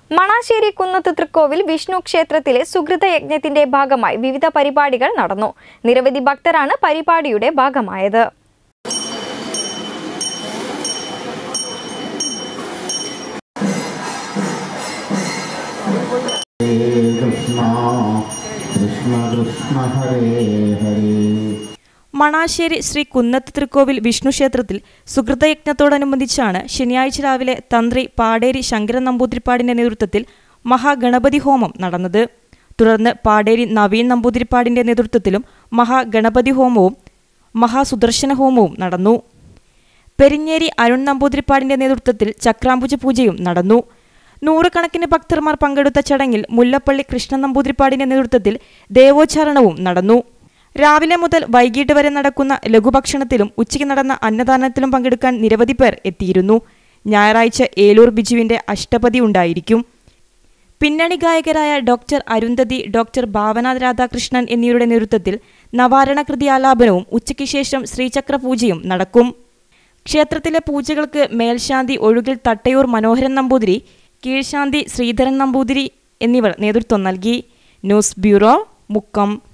മണാശ്ശേരി കുന്നത്ത് തൃക്കോവിൽ വിഷ്ണു ക്ഷേത്രത്തിലെ സുഹൃത യജ്ഞത്തിന്റെ ഭാഗമായി വിവിധ പരിപാടികൾ നടന്നു നിരവധി ഭക്തരാണ് പരിപാടിയുടെ ഭാഗമായത് കൃഷ്ണ കൃഷ്ണ കൃഷ്ണ ഹരേ ഹരേ മണാശ്ശേരി ശ്രീ കുന്നത്ത് തൃക്കോവിൽ വിഷ്ണു ക്ഷേത്രത്തിൽ സുഹൃതയജ്ഞത്തോടനുബന്ധിച്ചാണ് ശനിയാഴ്ച രാവിലെ തന്ത്രി പാടേരി ശങ്കരൻ നമ്പൂതിരിപ്പാടിന്റെ നേതൃത്വത്തിൽ മഹാഗണപതി ഹോമം നടന്നത് തുടർന്ന് പാടേരി നവീൻ നമ്പൂതിരിപ്പാടിന്റെ നേതൃത്വത്തിലും മഹാഗണപതി ഹോമവും മഹാസുദർശന ഹോമവും നടന്നു പെരിഞ്ഞേരി അരുൺ നമ്പൂതിരിപ്പാടിന്റെ നേതൃത്വത്തിൽ ചക്രാംബുജ പൂജയും നടന്നു നൂറുകണക്കിന് ഭക്തർമാർ പങ്കെടുത്ത ചടങ്ങിൽ മുല്ലപ്പള്ളി കൃഷ്ണൻ നമ്പൂതിരിപ്പാടിന്റെ നേതൃത്വത്തിൽ ദേവോച്ചാരണവും നടന്നു രാവിലെ മുതൽ വൈകിട്ട് വരെ നടക്കുന്ന ലഘുഭക്ഷണത്തിലും ഉച്ചയ്ക്ക് നടന്ന അന്നദാനത്തിലും പങ്കെടുക്കാൻ നിരവധി പേർ എത്തിയിരുന്നു ഞായറാഴ്ച ഏലൂർ ബിജുവിന്റെ അഷ്ടപതി ഉണ്ടായിരിക്കും പിന്നണി ഗായകരായ ഡോക്ടർ അരുന്ധതി ഡോക്ടർ ഭാവന രാധാകൃഷ്ണൻ എന്നിവരുടെ നേതൃത്വത്തിൽ നവാരണ കൃതി ആലാപനവും ഉച്ചയ്ക്ക് ശേഷം ശ്രീചക്ര പൂജയും നടക്കും ക്ഷേത്രത്തിലെ പൂജകൾക്ക് മേൽശാന്തി ഒഴുകിൽ തട്ടയൂർ മനോഹരൻ നമ്പൂതിരി കീഴ്ശാന്തി ശ്രീധരൻ നമ്പൂതിരി എന്നിവർ നേതൃത്വം നൽകി ന്യൂസ് ബ്യൂറോ മുക്കം